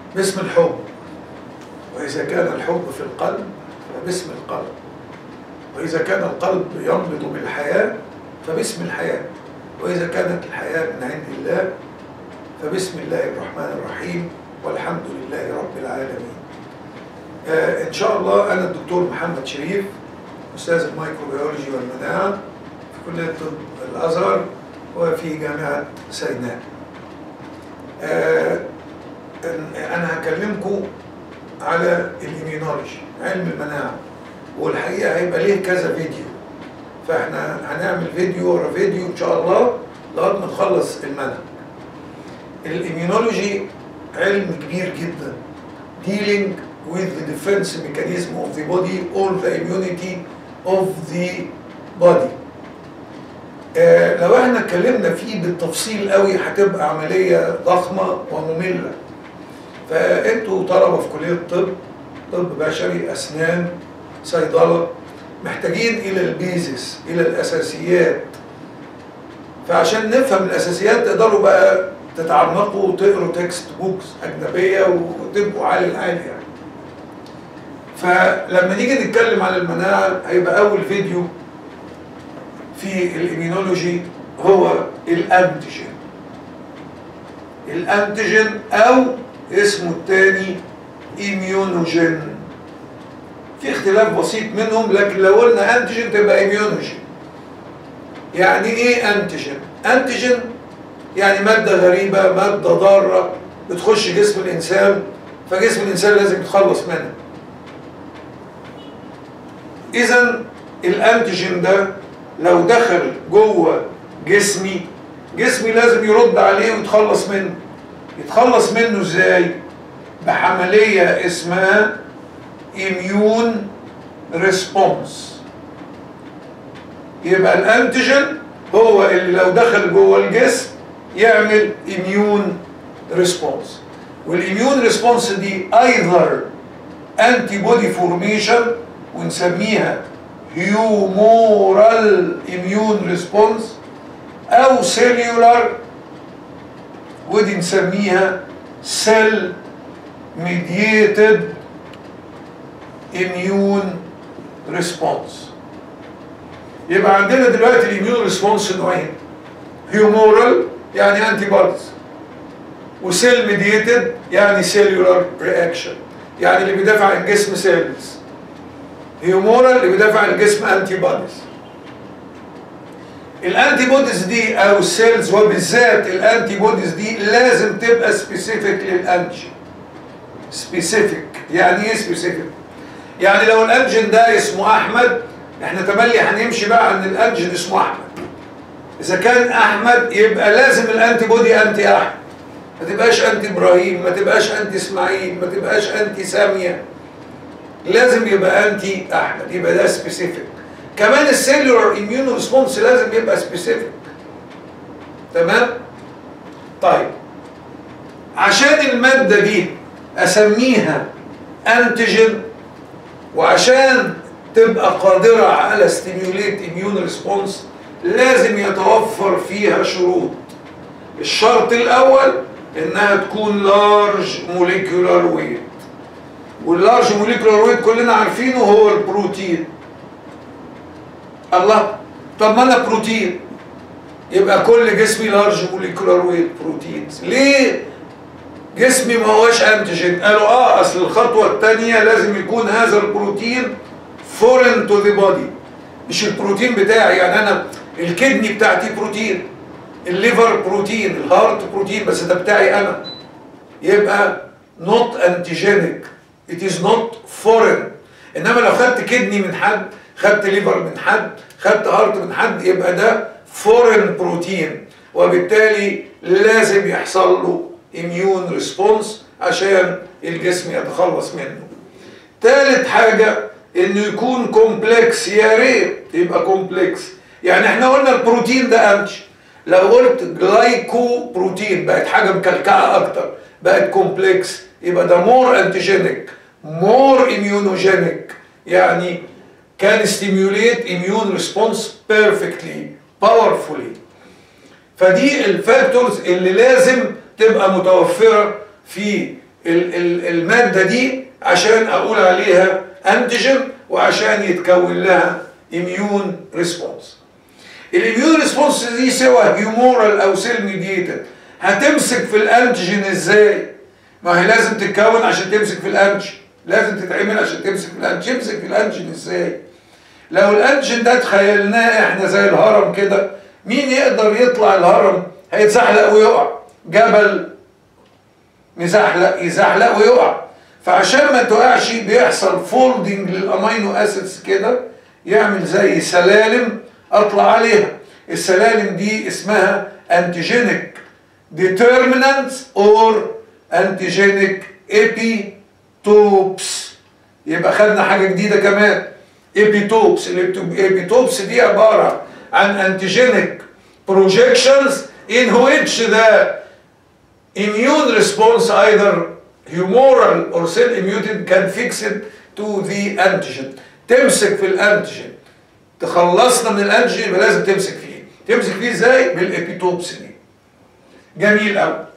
باسم الحب وإذا كان الحب في القلب فباسم القلب وإذا كان القلب ينبض بالحياة فباسم الحياة وإذا كانت الحياة من عند الله فبسم الله الرحمن الرحيم والحمد لله رب العالمين آه إن شاء الله أنا الدكتور محمد شريف أستاذ الميكروبيولوجي والمناعة في كلية طب الأزهر وفي جامعة سيناء آه أنا هكلمكم على الإيميونولوجي علم المناعة والحقيقة هيبقى ليه كذا فيديو فاحنا هنعمل فيديو ورا فيديو ان شاء الله لغايه ما نخلص المنهج. الاميونولوجي علم كبير جدا dealing with the defense mechanism of the body all the immunity of the body. آه لو احنا اتكلمنا فيه بالتفصيل قوي هتبقى عمليه ضخمه وممله. فانتوا طلبه في كليه الطب طب بشري اسنان صيدله محتاجين الى البيزس الى الاساسيات فعشان نفهم الاساسيات تقدروا بقى تتعمقوا وتقروا تكست بوكس اجنبيه وتبقوا عالي العالي يعني فلما نيجي نتكلم على المناعه هيبقى اول فيديو في الاميونولوجي هو الانتيجين الانتيجين او اسمه الثاني ايميونوجين في اختلاف بسيط منهم لكن لو قلنا انتيجين تبقى ايميونوجين يعني ايه انتيجين انتيجين يعني مادة غريبة مادة ضارة بتخش جسم الإنسان فجسم الإنسان لازم يتخلص منها إذا الأنتيجين ده لو دخل جوه جسمي جسمي لازم يرد عليه ويتخلص منه يتخلص منه ازاي؟ بحملية اسمها immune response يبقى الانتيجين هو اللي لو دخل جوه الجسم يعمل immune response والimmune response دي either antibody formation ونسميها humoral immune response او cellular ودي نسميها cell mediated immune response يبقى عندنا دلوقتي الاميون ريسبونس نوعين هيومورال يعني انتي بوديز وسيل ميديتد يعني سيلولار رياكشن يعني اللي بيدافع عن الجسم سيلز هيومورال اللي بيدافع عن الجسم انتي بوديز الانتي بوديز دي او السيلز وبالذات الانتي بوديز دي لازم تبقى سبيسيفيك للانتيجين سبيسيفيك يعني ايه سبيسيفيك يعني لو الانجن ده اسمه احمد احنا تملي هنمشي بقى عن الانجن اسمه احمد اذا كان احمد يبقى لازم الانتي بودي انتي احمد ما تبقاش انتي ابراهيم ما تبقاش انتي اسماعيل ما تبقاش انتي ساميه لازم يبقى انتي احمد يبقى ده سبيسيفيك كمان السيلولار اميون ريسبونس لازم يبقى سبيسيفيك تمام طيب عشان الماده دي اسميها انتيجين وعشان تبقى قادرة على ستيميوليت اميون ريسبونس لازم يتوفر فيها شروط الشرط الأول إنها تكون لارج موليكولار ويت واللارج موليكولار ويت كلنا عارفينه هو البروتين الله طب ما أنا بروتين يبقى كل جسمي لارج موليكولار ويت بروتينز ليه جسمي ما هوش انتيجين قالوا اه اصل الخطوه الثانيه لازم يكون هذا البروتين فورين تو ذا بودي مش البروتين بتاعي يعني انا الكدني بتاعتي بروتين الليفر بروتين الهارت بروتين بس ده بتاعي انا يبقى نوت انتيجينيك ات از نوت فورين انما لو خدت كدني من حد خدت ليفر من حد خدت هارت من حد يبقى ده فورين بروتين وبالتالي لازم يحصل له immune ريسبونس عشان الجسم يتخلص منه ثالث حاجة انه يكون كومبلكس يا ريت يبقى كومبلكس يعني احنا قلنا البروتين ده انتي لو قلت جلايكو بروتين بقت حاجة مكلكعة اكتر بقت كومبلكس يبقى ده مور انتيجينيك مور immunogenic يعني كان stimulate immune response perfectly powerfully فدي الفاكتورز اللي لازم تبقى متوفرة في ال- ال- المادة دي عشان أقول عليها أنتيجين وعشان يتكون لها immune response الاميون ريسبونس دي سواء هيومورال او سيل ميديتد هتمسك في الانتيجين ازاي؟ ما هي لازم تتكون عشان تمسك في الانتيجين لازم تتعمل عشان تمسك في الانتيجين تمسك في الانتيجين ازاي؟ لو الانتيجين ده تخيلناه احنا زي الهرم كده مين يقدر يطلع الهرم هيتزحلق ويقع جبل مزحلق يزحلق ويقع فعشان ما تقعش بيحصل فولدنج للامينو اسيدز كده يعمل زي سلالم اطلع عليها السلالم دي اسمها انتيجينيك ديترمينانتس اور انتيجينيك ايبيتوبس يبقى خدنا حاجه جديده كمان ايبيتوبس الايبيتوبس دي عباره عن انتيجينيك projections in which the immune response either humoral or cell immunity can fix it to the antigen تمسك في الانتيجين تخلصنا من الانتيجين يبقى لازم تمسك فيه تمسك فيه ازاي بالابيتوبس دي جميل قوي